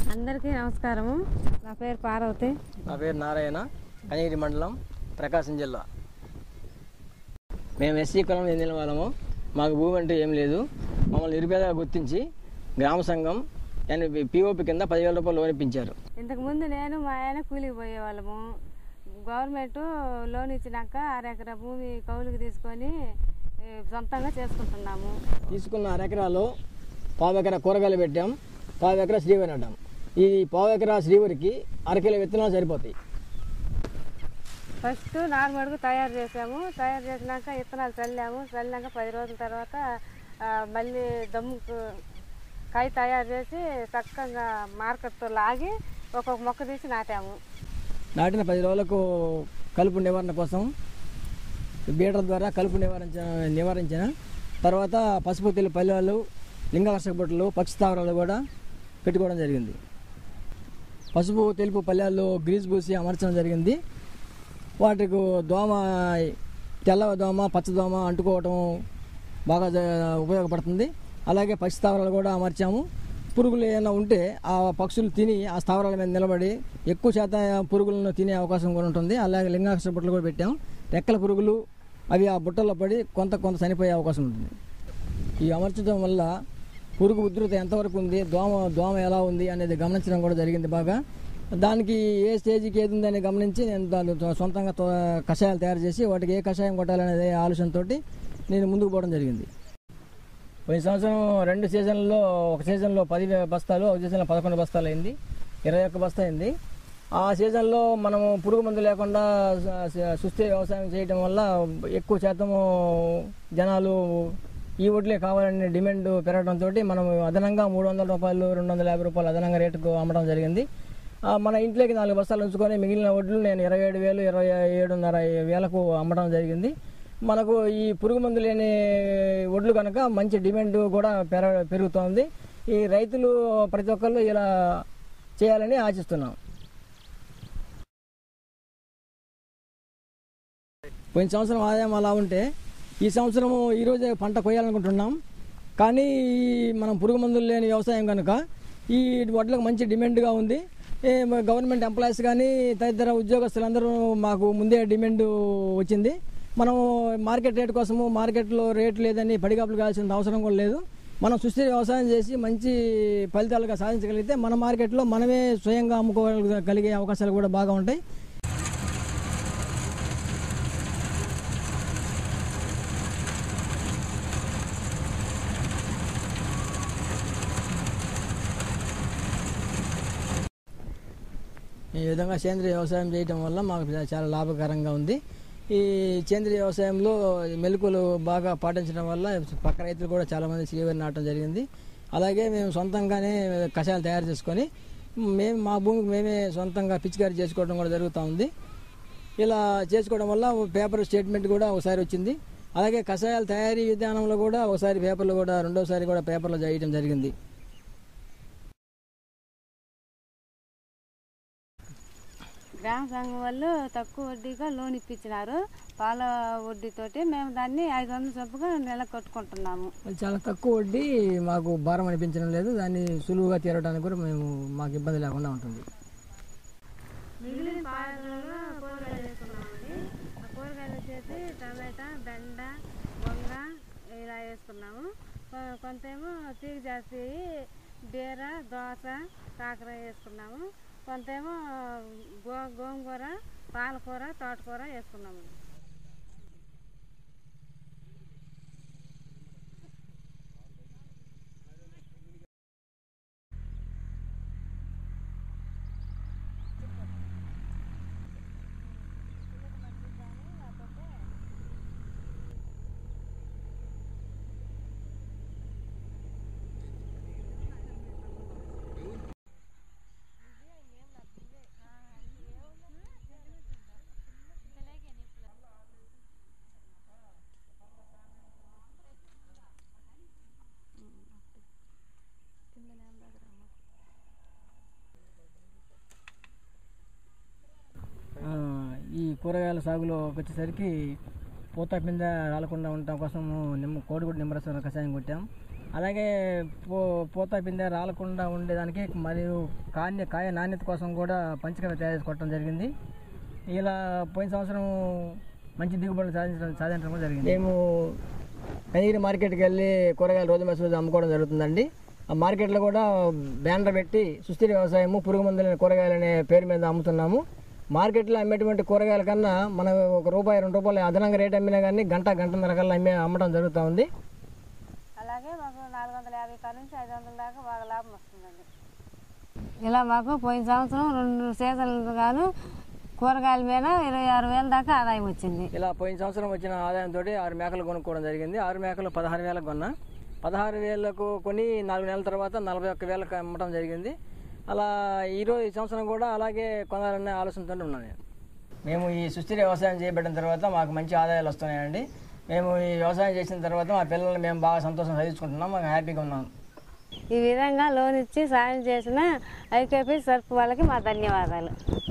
అందరికీ నమస్కారము నా పేరు పార్వతి నా పేరు నారాయణ కనిగిరి మండలం ప్రకాశం జిల్లా మేము ఎస్సీ కులం చెందిన వాళ్ళము మాకు భూమి అంటూ ఏం లేదు మమ్మల్ని నిరుపేదగా గుర్తించి గ్రామ సంఘం అండ్ పిఓపి కింద పదివేల రూపాయలు లోన్ ఇప్పించారు ఇంతకుముందు నేను మా ఆయన కూలికి పోయేవాళ్ళము గవర్నమెంట్ లోన్ ఇచ్చినాక అరెకరా భూమి కౌలుకి తీసుకొని ఏ, సొంతంగా చేసుకుంటున్నాము తీసుకున్న అరెకరాలో పావు ఎకరా కూరగాయలు పెట్టాం పావు ఎకరా శ్రీవరి నాటాం ఈ పావు ఎకరా శ్రీవరికి అరకిలో విత్తనాలు సరిపోతాయి ఫస్ట్ నార్మల్గా తయారు చేసాము తయారు చేసినాక విత్తనాలు చల్లాము చల్లినాక పది రోజుల తర్వాత ఆ, మళ్ళీ దమ్ముకు కాయ తయారు చేసి చక్కగా మార్కెట్తో లాగి ఒక్కొక్క మొక్క తీసి నాటాము నాటిన పది రోజులకు కలుపు నివారణ కోసం బీటర్ ద్వారా కలుపు నివారించ నివారించిన తర్వాత పసుపు తెలు పల్లెలు లింగాకర్షక బొట్టలు పక్షి స్థావరాలు కూడా పెట్టుకోవడం జరిగింది పసుపు తెలుపు పల్లెల్లో గ్రీజ్ పూసి అమర్చడం జరిగింది వాటికి దోమ తెల్ల దోమ పచ్చ దోమ అంటుకోవటం బాగా జ- ఉపయోగపడుతుంది అలాగే పక్షి స్థావరాలు కూడా అమర్చాము పురుగులు ఏమైనా ఉంటే ఆ పక్షులు తిని ఆ స్థావరాల మీద నిలబడి ఎక్కువ శాతం పురుగులను తినే అవకాశం కూడా ఉంటుంది అలాగే లింగాకర్షక బుట్టలు కూడా పెట్టాం రెక్కల పురుగులు అవి ఆ బుట్టల్లో పడి కొంత కొంత చనిపోయే అవకాశం ఉంటుంది ఈ అమర్చడం వల్ల పురుగు ఉధృత ఎంతవరకు ఉంది దోమ దోమ ఎలా ఉంది అనేది గమనించడం కూడా జరిగింది బాగా దానికి ఏ స్టేజ్కి ఏది ఉందని గమనించి నేను దాన్ని తో- సొంతంగా తో- కషాయాలు తయారు చేసి వాటికి ఏ కషాయం కొట్టాలనేది ఆలోచనతో నేను ముందుకు పోవడం జరిగింది పోయిన సంవత్సరం రెండు సీజన్లలో ఒక సీజన్లో పది బస్తాలు ఒక సీజన్లో పదకొండు బస్తాలు అయింది ఇరవై ఒక్క బస్తా అయింది ఆ సీజన్లో మనము పురుగు మందు లేకుండా స- స- సుస్థిర వ్యవసాయం చేయడం వల్ల ఎక్కువ శాతము జనాలు ఈ వడ్లే కావాలనే డిమాండ్ పెరగడంతో మనం అదనంగా మూడు వందల రూపాయలు రెండు వందల యాభై రూపాయలు అదనంగా రేటుకు అమ్మడం జరిగింది ఆ, మన ఇంట్లోకి నాలుగు బస్తాలు ఉంచుకొని మిగిలిన వడ్లు నేను ఇరవై ఏడు వేలు ఇరవై ఏడున్నర వేలకు అమ్మడం జరిగింది మనకు ఈ పురుగు మందు లేని వడ్లు కనుక మంచి డిమాండ్ కూడా పెర పెరుగుతోంది ఈ రైతులు ప్రతి ఒక్కళ్ళు ఇలా చేయాలని ఆశిస్తున్నాం పోయిన సంవత్సరం ఆదాయం అలా ఉంటే ఈ సంవత్సరం ఈరోజే పంట కొయ్యాలనుకుంటున్నాం కానీ ఈ మనం పురుగు మందులు లేని వ్యవసాయం కనుక ఈ వడ్లకు మంచి డిమాండ్గా ఉంది ఏ మ- గవర్నమెంట్ ఎంప్లాయీస్ కానీ తదితర ఉద్యోగస్తులందరూ మాకు ముందే డిమాండ్ వచ్చింది మనం మార్కెట్ రేట్ కోసము మార్కెట్లో రేట్ లేదని పడిగాపులు కావాల్సిన అవసరం కూడా లేదు మనం సుస్థిర వ్యవసాయం చేసి మంచి ఫలితాలుగా సాధించగలిగితే మన మార్కెట్లో మనమే స్వయంగా అమ్ముకోగలిగే అవకాశాలు కూడా బాగా ఉంటాయి ఈ విధంగా సేంద్రియ వ్యవసాయం చేయడం వల్ల మాకు చాలా లాభకరంగా ఉంది ఈ సేంద్రియ వ్యవసాయంలో మెలకులు బాగా పాటించడం వల్ల పక్క రైతులు కూడా చాలామంది శ్రీవరి నాటడం జరిగింది అలాగే మేము సొంతంగానే కషాయాలు తయారు చేసుకొని మేము మా భూమికి మేమే సొంతంగా పిచికారీ చేసుకోవడం కూడా జరుగుతూ ఉంది ఇలా చేసుకోవడం వల్ల పేపర్ స్టేట్మెంట్ కూడా ఒకసారి వచ్చింది అలాగే కషాయాల తయారీ విధానంలో కూడా ఒకసారి పేపర్లు కూడా రెండోసారి కూడా పేపర్లో చేయడం జరిగింది గ్రామ సంఘం వాళ్ళు తక్కువ వడ్డీగా లోన్ ఇప్పించినారు పాల వడ్డీతోటి మేము దాన్ని ఐదు వందల చొప్పుగా నెల కట్టుకుంటున్నాము అది చాలా తక్కువ వడ్డీ మాకు భారం అనిపించడం లేదు దాన్ని సులువుగా తీరడానికి కూడా మేము మాకు ఇబ్బంది లేకుండా ఉంటుంది మిగిలిన పాలలో కూరగాయలు వేసుకున్నామండి ఆ కూరగాయలు వచ్చేసి టమాటా బెండ వంగ ఇలా వేసుకున్నాము కొ- కొంతేమో తీగ జాస్తి బీర దోస కాకర వేసుకున్నాము కొంతేమో గో గోంగూర పాలకూర తోటకూర వేసుకున్నాము ఆ, ఈ కూరగాయల సాగులో వచ్చేసరికి పూత పింద రాలకుండా ఉండటం కోసం నిమ్మ కోడిగుడ్డు నిమ్మరసం కషాయం కొట్టాం అలాగే పో పూత పిందె రాలకుండా ఉండేదానికి మరియు కాన్య కాయ నాణ్యత కోసం కూడా పంచకవ్య తయారు చేసి కొట్టడం జరిగింది ఇలా పోయిన సంవత్సరం మంచి దిగుబడులు సాధించడం సాధించడం కూడా జరిగింది మేము కనిగిరి మార్కెట్కి వెళ్ళి కూరగాయలు రోజు మెస్ రోజు అమ్ముకోవడం జరుగుతుందండి ఆ మార్కెట్లో కూడా బ్యానర్ పెట్టి సుస్థిర వ్యవసాయము పురుగు మందులైన కూరగాయలు అనే పేరు మీద అమ్ముతున్నాము మార్కెట్లో అమ్మేటువంటి కూరగాయల కన్నా మనం ఒక రూపాయి రెండు రూపాయలు అదనంగా రేట్ అమ్మినా కానీ గంట గంటన్నర కల్లా అమ్మే అమ్మడం జరుగుతూ ఉంది అలాగే మాకు నాలుగు వందల యాభై కాడ నుంచి ఐదు వందల దాకా బాగా లాభం వస్తుందండి ఇలా మాకు పోయిన సంవత్సరం రెండు సీజన్లు గాను కూరగాయల మీద ఇరవై ఆరు వేల దాకా ఆదాయం వచ్చింది ఇలా పోయిన సంవత్సరం వచ్చిన ఆదాయంతో ఆరు మేకలు కొనుక్కోవడం జరిగింది ఆరు మేకలు పదహారు వేలకు కొన్నా పదహారు వేలకు కొని నాలుగు నెలల తర్వాత నలభై ఒక్క వేలకు అమ్మటం జరిగింది అలా ఈరోజు ఈ సంవత్సరం కూడా అలాగే కొనాలనే ఆలోచనతో ఉన్నాను నేను మేము ఈ సుస్థిర వ్యవసాయం చేయబడిన తర్వాత మాకు మంచి ఆదాయాలు వస్తున్నాయండి మేము ఈ వ్యవసాయం చేసిన తర్వాత మా పిల్లల్ని మేము బాగా సంతోషం చదివించుకుంటున్నాం మాకు హ్యాపీగా ఉన్నాం ఈ విధంగా లోన్ ఇచ్చి సాయం చేసిన ఐకేపీ సర్ప్ వాళ్ళకి మా ధన్యవాదాలు